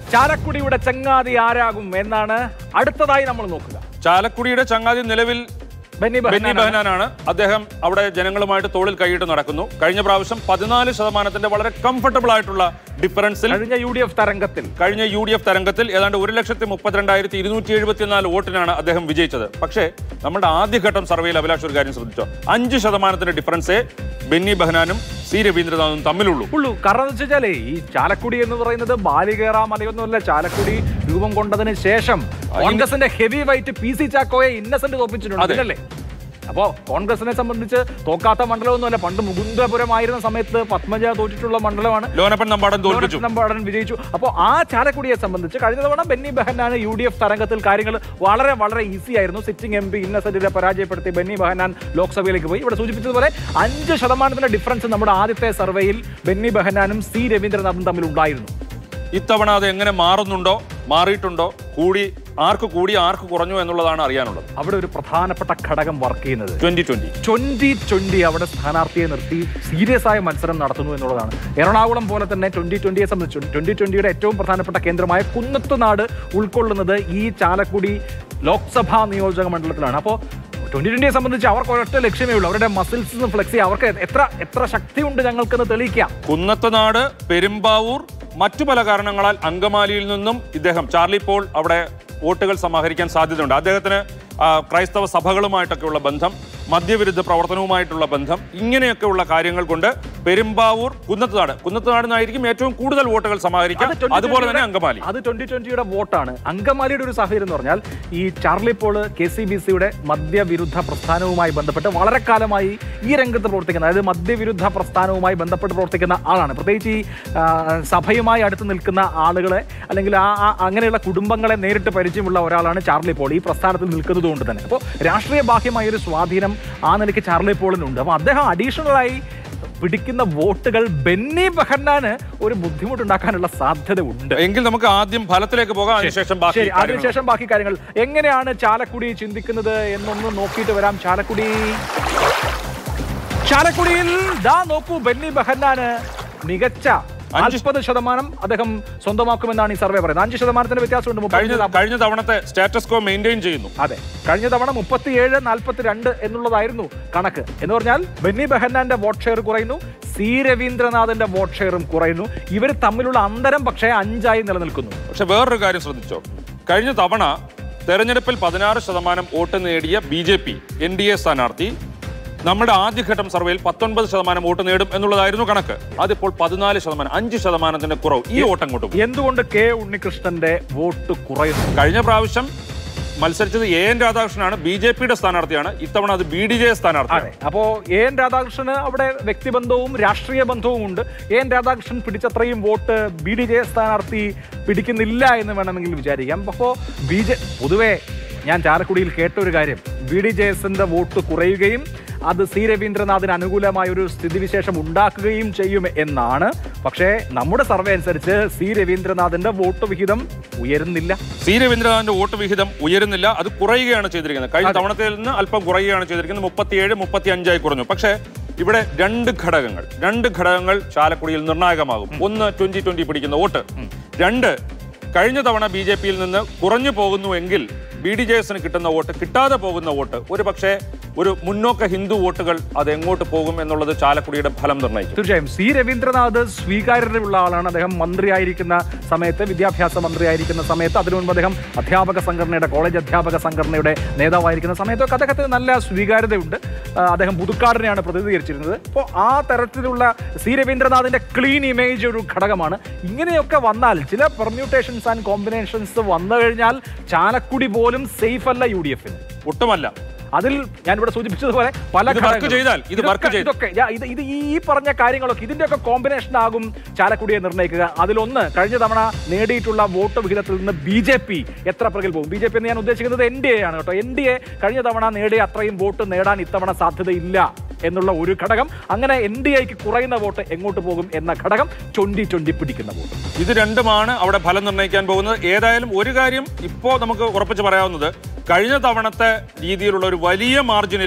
ചാലക്കുടിയുടെ ചങ്ങാതി ആരാകും എന്നാണ് അടുത്തതായി നമ്മൾ നോക്കുക ചാലക്കുടിയുടെ ചങ്ങാതി നിലവിൽ ബെന്നി ബെന്നി ബെഹനാൻ ബെഹനാനാണ് അദ്ദേഹം അവിടെ ജനങ്ങളുമായിട്ട് തോളിൽ കൈയിട്ട് നടക്കുന്നു കഴിഞ്ഞ പ്രാവശ്യം പതിനാല് ശതമാനത്തിന്റെ വളരെ കംഫർട്ടബിൾ ആയിട്ടുള്ള ഡിഫറൻസിൽ കഴിഞ്ഞ യു ഡി എഫ് തരംഗത്തിൽ കഴിഞ്ഞ യു ഡി എഫ് തരംഗത്തിൽ ഏതാണ്ട് ഒരു ലക്ഷത്തി മുപ്പത്തിരണ്ടായിരത്തി ഇരുന്നൂറ്റി എഴുപത്തിനാല് വോട്ടിനാണ് അദ്ദേഹം വിജയിച്ചത് പക്ഷേ നമ്മുടെ ആദ്യഘട്ടം സർവേയിൽ അഭിലാഷ് ഒരു കാര്യം ശ്രദ്ധിച്ചോ അഞ്ച് ശതമാനത്തിന്റെ ഡിഫറൻസേ ബെന്നി ബെഹനാനും സി രവീന്ദ്രനാഥും തമ്മിലുള്ളൂ ഉള്ളൂ കാരണം എന്ന് വെച്ചാലേ ഈ ചാലക്കുടി എന്ന് പറയുന്നത് ബാലികേറ മലയൊന്നുമല്ല ചാലക്കുടി രൂപം കൊണ്ടതിന് ശേഷം കോൺഗ്രസിന്റെ ഹെവി വൈറ്റ് പി സി ചാക്കോയെ ഇന്നസെന്റ് തോപ്പിച്ചിട്ടുണ്ട് അതെ. അതിനല്ലേ അപ്പോ കോൺഗ്രസിനെ സംബന്ധിച്ച് തോക്കാത്ത മണ്ഡലമൊന്നുമല്ല പണ്ട് മുകുന്ദപുരം ആയിരുന്ന സമയത്ത് പത്മജ തോറ്റിട്ടുള്ള മണ്ഡലമാണ് ലോനപ്പൻ നമ്പാടൻ തോൽപ്പിച്ചു നമ്പാടൻ വിജയിച്ചു അപ്പോൾ ആ ചാലക്കുടിയെ സംബന്ധിച്ച് കഴിഞ്ഞ തവണ Benny Behanan U D F തരംഗത്തിൽ കാര്യങ്ങൾ വളരെ വളരെ ഈസി ആയിരുന്നു സിറ്റിംഗ് എം പി ഇന്നസെന്റിനെ പരാജയപ്പെടുത്തി ബെന്നി ബെഹനാൻ ലോക്സഭയിലേക്ക് പോയി ഇവിടെ സൂചിപ്പിച്ചതുപോലെ അഞ്ച് ശതമാനത്തിന്റെ ഡിഫറൻസ് നമ്മുടെ ആദ്യത്തെ സർവേയിൽ ബെന്നി ബെഹനാനും സി രവീന്ദ്രനാഥും തമ്മിൽ ഉണ്ടായിരുന്നു ഇത്തവണ അത് എങ്ങനെ മാറുന്നുണ്ടോ മാറിയിട്ടുണ്ടോ കൂടി ആർക്ക് കൂടി ആർക്ക് കുറഞ്ഞു എന്നുള്ളതാണ് അറിയാനുള്ളത് അവിടെ ഒരു പ്രധാനപ്പെട്ട ഘടകം വർക്ക് ചെയ്യുന്നത് ട്വന്റി ട്വന്റി ട്വന്റി ട്വന്റി അവിടെ സ്ഥാനാർത്ഥിയെ നിർത്തി സീരിയസ് ആയ മത്സരം നടത്തുന്നു എന്നുള്ളതാണ് എറണാകുളം പോലെ തന്നെ ട്വന്റി ട്വന്റിയെ സംബന്ധിച്ച് ട്വന്റി ട്വന്റിയുടെ ഏറ്റവും പ്രധാനപ്പെട്ട കേന്ദ്രമായ കുന്നത്തുനാട് ഉൾക്കൊള്ളുന്നത് ഈ ചാലക്കുടി ലോക്സഭാ നിയോജക മണ്ഡലത്തിലാണ് അപ്പോൾ ട്വന്റി ട്വന്റിയെ സംബന്ധിച്ച് അവർക്ക് ഒരൊറ്റ ലക്ഷ്യമേ ഉള്ളൂ അവരുടെ മസിൽസ് ഫ്ലെക്സ് ചെയ്യുക അവർക്ക് എത്ര എത്ര ശക്തിയുണ്ട് ഞങ്ങൾക്കെന്ന് തെളിയിക്കാം കുന്നത്തനാട് പെരുമ്പാവൂർ മറ്റു പല കാരണങ്ങളാൽ അങ്കമാലിയിൽ നിന്നും ഇദ്ദേഹം ചാർലി പോൾ അവിടെ വോട്ടുകൾ സമാഹരിക്കാൻ സാധ്യതയുണ്ട് അദ്ദേഹത്തിന് ആ, ക്രൈസ്തവ സഭകളുമായിട്ടൊക്കെയുള്ള ബന്ധം മദ്യവിരുദ്ധ പ്രവർത്തനവുമായിട്ടുള്ള ബന്ധം ഇങ്ങനെയൊക്കെയുള്ള കാര്യങ്ങൾ കൊണ്ട് പെരുമ്പാവൂർ കുന്നത്തനാട് കുന്നത്തനാടിനായിരിക്കും ഏറ്റവും കൂടുതൽ വോട്ടുകൾ സമാഹരിക്കാം അത് 2020 അതുപോലെ തന്നെ അങ്കമാലി അത് ട്വന്റി ട്വന്റിയുടെ വോട്ടാണ് അങ്കമാലിയുടെ ഒരു സാഹചര്യം എന്ന് പറഞ്ഞാൽ ഈ Charlie Paul K C B സിയുടെ മദ്യവിരുദ്ധ പ്രസ്ഥാനവുമായി ബന്ധപ്പെട്ട് വളരെ കാലമായി ഈ രംഗത്ത് പ്രവർത്തിക്കുന്ന അതായത് മദ്യവിരുദ്ധ പ്രസ്ഥാനവുമായി ബന്ധപ്പെട്ട് പ്രവർത്തിക്കുന്ന ആളാണ് പ്രത്യേകിച്ച് ഈ ആ, സഭയുമായി അടുത്ത് നിൽക്കുന്ന ആളുകളെ അല്ലെങ്കിൽ ആ ആ- അങ്ങനെയുള്ള കുടുംബങ്ങളെ നേരിട്ട് പരിചയമുള്ള ഒരാളാണ് ചാർലി പോൾ ഈ പ്രസ്ഥാനത്തിൽ നിൽക്കുന്നത് കൊണ്ട് തന്നെ അപ്പോൾ രാഷ്ട്രീയ ബാഹ്യമായ ഒരു സ്വാധീനം ആ നിലയ്ക്ക് ചാർലി പോളിനുണ്ട് അപ്പോൾ അദ്ദേഹം അഡീഷണലായി പിടിക്കുന്ന വോട്ടുകൾ ബെന്നി ബെഹന്നാന് ഒരു ബുദ്ധിമുട്ടുണ്ടാക്കാനുള്ള സാധ്യത ഉണ്ട് എങ്കിൽ നമുക്ക് ആദ്യം ഫലത്തിലേക്ക് പോകാം അതിനുശേഷം ബാക്കി ശരി കാര്യങ്ങൾ അതിനുശേഷം ബാക്കി കാര്യങ്ങൾ എങ്ങനെയാണ് ചാലക്കുടി ചിന്തിക്കുന്നത് എന്നൊന്ന് നോക്കിയിട്ട് വരാം ചാലക്കുടി ചാലക്കുടിയിൽ ദാ നോക്കൂ ബെന്നി ബെഹന്നാന് മികച്ച അഞ്ച് നാൽപ്പത് ശതമാനം അദ്ദേഹം സ്വന്തമാക്കുമെന്നാണ് ഈ സർവേ പറയുന്നത് അഞ്ച് ശതമാനത്തിന്റെ വ്യത്യാസമുണ്ട് കഴിഞ്ഞ മുപ്പത്തി കഴിഞ്ഞ തവണത്തെ സ്റ്റാറ്റസ് കോ മെയിൻറ്റെയിൻ ചെയ്യുന്നു അതെ കഴിഞ്ഞ തവണ മുപ്പത്തിയേഴ് നാൽപ്പത്തിരണ്ട് എന്നുള്ളതായിരുന്നു കണക്ക് എന്ന് പറഞ്ഞാൽ ബെന്നി ബെഹന്നാന്റെ വോട്ട് ഷെയർ കുറയുന്നു സി രവീന്ദ്രനാഥിന്റെ വോട്ട് ഷെയറും കുറയുന്നു ഇവർ തമ്മിലുള്ള അന്തരം പക്ഷേ അഞ്ചായി നിലനിൽക്കുന്നു പക്ഷെ വേറൊരു കാര്യം ശ്രദ്ധിച്ചോ കഴിഞ്ഞ തവണ തെരഞ്ഞെടുപ്പിൽ പതിനാറ് ശതമാനം വോട്ട് നേടിയ B J P N D A സ്ഥാനാർത്ഥി നമ്മുടെ ആദ്യഘട്ടം സർവേയിൽ പത്തൊൻപത് ശതമാനം വോട്ട് നേടും എന്നുള്ളതായിരുന്നു കണക്ക് അതിപ്പോൾ പതിനാല് ശതമാനം അഞ്ച് ശതമാനത്തിന്റെ കുറവ് ഈ വോട്ട് അങ്ങോട്ട് പോയി എന്തുകൊണ്ട് കെ ഉണ്ണികൃഷ്ണന്റെ വോട്ട് കുറയുന്നു കഴിഞ്ഞ പ്രാവശ്യം മത്സരിച്ചത് എ എൻ രാധാകൃഷ്ണനാണ് ബി ജെ പിയുടെ സ്ഥാനാർത്ഥിയാണ് ഇത്തവണ അത് ബി ഡി ജെ സ്ഥാനാർത്ഥിയാണ് അതെ അപ്പോ എ എൻ രാധാകൃഷ്ണന് അവിടെ വ്യക്തിബന്ധവും രാഷ്ട്രീയ ബന്ധവും ഉണ്ട് എ എൻ രാധാകൃഷ്ണൻ പിടിച്ചത്രയും വോട്ട് ബി ഡി ജെ സ്ഥാനാർത്ഥി പിടിക്കുന്നില്ല എന്ന് വേണമെങ്കിൽ വിചാരിക്കാം അപ്പോൾ ബി ജെ പൊതുവെ ഞാൻ ചാലക്കുടിയിൽ കേട്ട ഒരു കാര്യം ബി ഡി ജെ എസിന്റെ വോട്ട് കുറയുകയും അത് സി രവീന്ദ്രനാഥിന് അനുകൂലമായ ഒരു സ്ഥിതിവിശേഷം ഉണ്ടാക്കുകയും ചെയ്യും എന്നാണ് പക്ഷേ നമ്മുടെ സർവേ അനുസരിച്ച് സി രവീന്ദ്രനാഥിന്റെ വോട്ട് വിഹിതം ഉയരുന്നില്ല സി രവീന്ദ്രനാഥിന്റെ വോട്ട് വിഹിതം ഉയരുന്നില്ല അത് കുറയുകയാണ് ചെയ്തിരിക്കുന്നത് കഴിഞ്ഞ തവണത്തിൽ നിന്ന് അല്പം കുറയുകയാണ് ചെയ്തിരിക്കുന്നത് മുപ്പത്തിയേഴ് മുപ്പത്തി അഞ്ചായി കുറഞ്ഞു പക്ഷേ ഇവിടെ രണ്ട് ഘടകങ്ങൾ രണ്ട് ഘടകങ്ങൾ ചാലക്കുടിയിൽ നിർണായകമാകും ഒന്ന് ട്വന്റി ട്വന്റി പിടിക്കുന്ന വോട്ട് രണ്ട് കഴിഞ്ഞ തവണ ബി ജെ പിയിൽ നിന്ന് കുറഞ്ഞു പോകുന്നുവെങ്കിൽ ബി ഡി ജെ എസിന് കിട്ടുന്ന വോട്ട് കിട്ടാതെ പോകുന്ന വോട്ട് ഒരു പക്ഷേ ഒരു മുന്നോക്ക ഹിന്ദു വോട്ടുകൾ അത് എങ്ങോട്ട് പോകും എന്നുള്ളത് ചാലക്കുടിയുടെ ഫലം നിർണ്ണയിക്കും തീർച്ചയായും സി രവീന്ദ്രനാഥ് സ്വീകാര്യതയുള്ള ആളാണ് അദ്ദേഹം മന്ത്രിയായിരിക്കുന്ന സമയത്ത് വിദ്യാഭ്യാസ മന്ത്രിയായിരിക്കുന്ന സമയത്ത് അതിനു മുൻപ് അദ്ദേഹം അധ്യാപക സംഘടനയുടെ കോളേജ് അധ്യാപക സംഘടനയുടെ നേതാവായിരിക്കുന്ന സമയത്തൊക്കെ അദ്ദേഹത്തിന് നല്ല സ്വീകാര്യതയുണ്ട് ആ, അദ്ദേഹം പുതുക്കാടിനെയാണ് പ്രതിനിധീകരിച്ചിരുന്നത് അപ്പോൾ ആ തരത്തിലുള്ള സി രവീന്ദ്രനാഥിന്റെ ക്ലീൻ ഇമേജ് ഒരു ഘടകമാണ് ഇങ്ങനെയൊക്കെ വന്നാൽ ചില പെർമ്യൂട്ടേഷൻസ് ആൻഡ് കോമ്പിനേഷൻസ് വന്നു കഴിഞ്ഞാൽ ചാലക്കുടി പോലും സേഫ് അല്ല യു ഡി എഫിന് ഒട്ടുമല്ല അതിൽ ഞാൻ ഇവിടെ സൂചിപ്പിച്ചതുപോലെ പല ഇത് work ഘടകങ്ങളും. ചെയ്താൽ, ഇത് work ഇതൊക്കെ- ചെയ്ത്. ഇതൊക്കെ ഞാൻ ഇത് ഇത് ഈ ഈ പറഞ്ഞ കാര്യങ്ങളൊക്കെ ഇതിന്റെയൊക്കെ കോമ്പിനേഷൻ ആകും ചാലക്കുടിയെ നിർണ്ണയിക്കുക അതിലൊന്ന് കഴിഞ്ഞ തവണ നേടിയിട്ടുള്ള വോട്ട് വിഹിതത്തിൽ നിന്ന് ബി ജെ പി എത്ര പിറകിൽ പോകും ബി ജെ പി എന്ന് ഞാൻ ഉദ്ദേശിക്കുന്നത് എൻ ഡി എ ആണ് കേട്ടോ എൻ ഡി എ കഴിഞ്ഞ തവണ നേടിയ അത്രയും വോട്ട് നേടാൻ ഇത്തവണ സാധ്യതയില്ല എന്നുള്ള ഒരു ഘടകം അങ്ങനെ എൻ ഡി എക്ക് കുറയുന്ന വോട്ട് എങ്ങോട്ട് പോകും എന്ന ഘടകം ട്വന്റി ട്വന്റി പിടിക്കുന്ന വോട്ട് ഇത് രണ്ടുമാണ് അവിടെ ഫലം നിർണ്ണയിക്കാൻ പോകുന്നത് ഏതായാലും ഒരു കാര്യം ഇപ്പോൾ നമുക്ക് ഉറപ്പിച്ച് പറയാവുന്നത് കഴിഞ്ഞ തവണത്തെ രീതിയിലുള്ള ഒരു വലിയ മാർജിനിൽ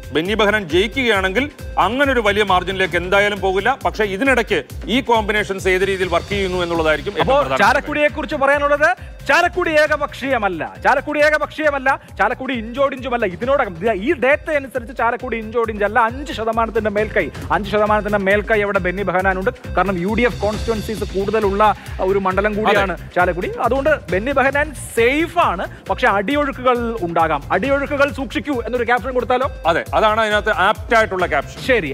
ബെന്നി ബെഹനാൻ ജയിക്കുകയാണെങ്കിൽ അങ്ങനെ ഒരു വലിയ മാർജിനിലേക്ക് എന്തായാലും പോകില്ല പക്ഷേ ഇതിനിടയ്ക്ക് ഈ കോമ്പിനേഷൻസ് ഏത് രീതിയിൽ വർക്ക് ചെയ്യുന്നു എന്നുള്ളതായിരിക്കും അപ്പോ ഏറ്റവും പ്രധാനപ്പെട്ട ചാലക്കുടിയെ കുറിച്ച് പറയാനുള്ളത് ചാലക്കുടി ഏകപക്ഷീയമല്ല ചാലക്കുടി ഏകപക്ഷീയമല്ല ചാലക്കുടി ഇഞ്ചോടിഞ്ചുമല്ല ഇതിനോടകം ദേ ഈ ഡേറ്റ അനുസരിച്ച് ചാലക്കുടി ഇഞ്ചോടിഞ്ചല്ല അഞ്ച് ശതമാനത്തിന്റെ മേൽക്കൈ അഞ്ച് ശതമാനത്തിന്റെ മേൽക്കൈ അവിടെ ബെന്നി ബെഹനാനുണ്ട് കാരണം യു ഡി എഫ് കോൺസ്റ്റിറ്റ്യുവൻസീസ് കൂടുതലുള്ള ഒരു മണ്ഡലം കൂടിയാണ് ചാലക്കുടി അതുകൊണ്ട് ബെന്നി ബെഹനാൻ സേഫ് ആണ് പക്ഷെ അടിയൊഴുക്കുകൾ ഉണ്ടാകാം അടിയൊഴുക്കുകൾ സൂക്ഷിക്കൂ എന്നൊരു ക്യാപ്ഷൻ കൊടുത്താലോ അതെ അതാണ് അതിനകത്ത് ആപ്റ്റ് ആയിട്ടുള്ള ക്യാപ്ഷൻ ശരി